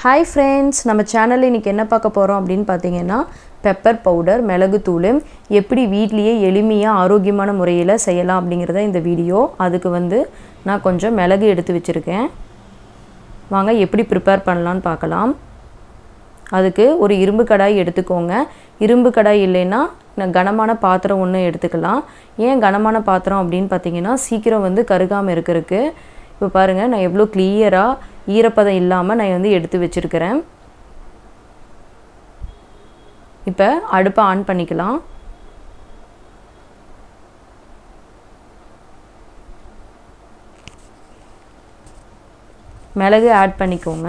hi friends நம்ம சேனலில் இன்றைக்கி என்ன பார்க்க போகிறோம் அப்படின்னு பார்த்தீங்கன்னா பெப்பர் பவுடர் மிளகுத்தூள் எப்படி வீட்லேயே எளிமையாக ஆரோக்கியமான முறையில் செய்யலாம் அப்படிங்கிறத இந்த வீடியோ அதுக்கு வந்து நான் கொஞ்சம் மிளகு எடுத்து வச்சுருக்கேன் வாங்க எப்படி ப்ரிப்பேர் பண்ணலான்னு பார்க்கலாம் அதுக்கு ஒரு இரும்பு கடாய் எடுத்துக்கோங்க இரும்பு கடாய் இல்லைன்னா நான் கனமான பாத்திரம் ஒன்று எடுத்துக்கலாம் ஏன் கனமான பாத்திரம் அப்படின்னு பார்த்தீங்கன்னா சீக்கிரம் வந்து கருகாமல் இருக்கிறதுக்கு இப்போ பாருங்கள் நான் எவ்வளோ கிளியராக ஈரப்பதம் இல்லாமல் நான் வந்து எடுத்து வச்சுருக்கிறேன் இப்போ அடுப்பை ஆன் பண்ணிக்கலாம் மிளகு ஆட் பண்ணிக்கோங்க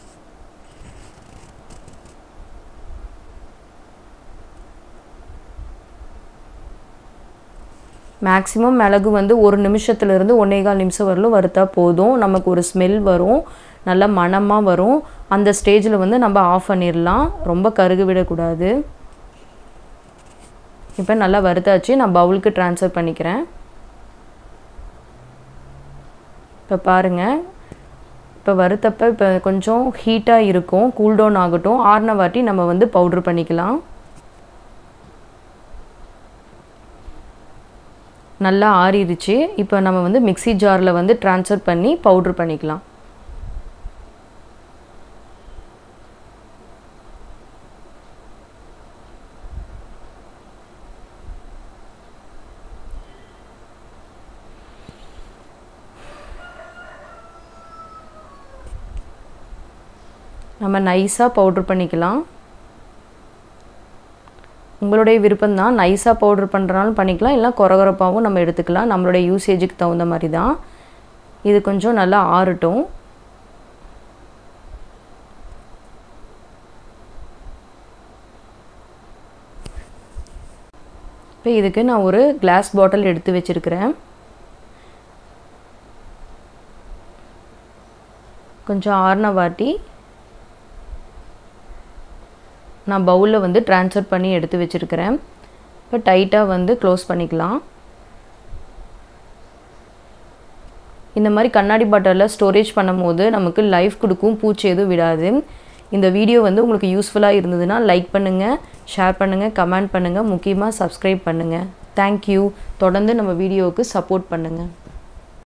மேக்ஸிமம் மிளகு வந்து ஒரு நிமிஷத்துலேருந்து ஒன்றே கால் நிமிஷம் வரலும் வறுத்தா போதும் நமக்கு ஒரு ஸ்மெல் வரும் நல்ல மணமாக வரும் அந்த ஸ்டேஜில் வந்து நம்ம ஆஃப் பண்ணிடலாம் ரொம்ப கருகு விடக்கூடாது இப்போ நல்லா வறுத்தாச்சு நான் பவுலுக்கு ட்ரான்ஸ்ஃபர் பண்ணிக்கிறேன் இப்போ பாருங்கள் இப்போ வறுத்தப்ப இப்போ கொஞ்சம் ஹீட்டாக இருக்கும் கூல்டவுன் ஆகட்டும் ஆறின வாட்டி நம்ம வந்து பவுட்ரு பண்ணிக்கலாம் நல்லா ஆறிடுச்சு இப்போ நம்ம வந்து மிக்சி ஜாரில் வந்து ட்ரான்ஸ்ஃபர் பண்ணி பவுட்ரு பண்ணிக்கலாம் நம்ம நைஸாக பவுட்ரு பண்ணிக்கலாம் உங்களுடைய விருப்பம் தான் நைஸாக பவுட்ரு பண்ணுறனாலும் பண்ணிக்கலாம் இல்லை குறகுறப்பாகவும் நம்ம எடுத்துக்கலாம் நம்மளுடைய யூசேஜுக்கு தகுந்த மாதிரி தான் இது கொஞ்சம் நல்லா ஆறட்டும் இப்போ இதுக்கு நான் ஒரு கிளாஸ் பாட்டில் எடுத்து வச்சுருக்கிறேன் கொஞ்சம் ஆறின வாட்டி நான் பவுலில் வந்து ட்ரான்ஸ்ஃபர் பண்ணி எடுத்து வச்சுருக்கிறேன் இப்போ டைட்டாக வந்து க்ளோஸ் பண்ணிக்கலாம் இந்த மாதிரி கண்ணாடி பாட்டிலில் ஸ்டோரேஜ் பண்ணும் போது நமக்கு லைஃப் கொடுக்கும் பூச்சி எதுவும் விடாது இந்த வீடியோ வந்து உங்களுக்கு யூஸ்ஃபுல்லாக இருந்ததுன்னா லைக் பண்ணுங்கள் ஷேர் பண்ணுங்கள் கமெண்ட் பண்ணுங்கள் முக்கியமாக சப்ஸ்கிரைப் பண்ணுங்கள் தேங்க்யூ தொடர்ந்து நம்ம வீடியோவுக்கு சப்போர்ட் பண்ணுங்கள்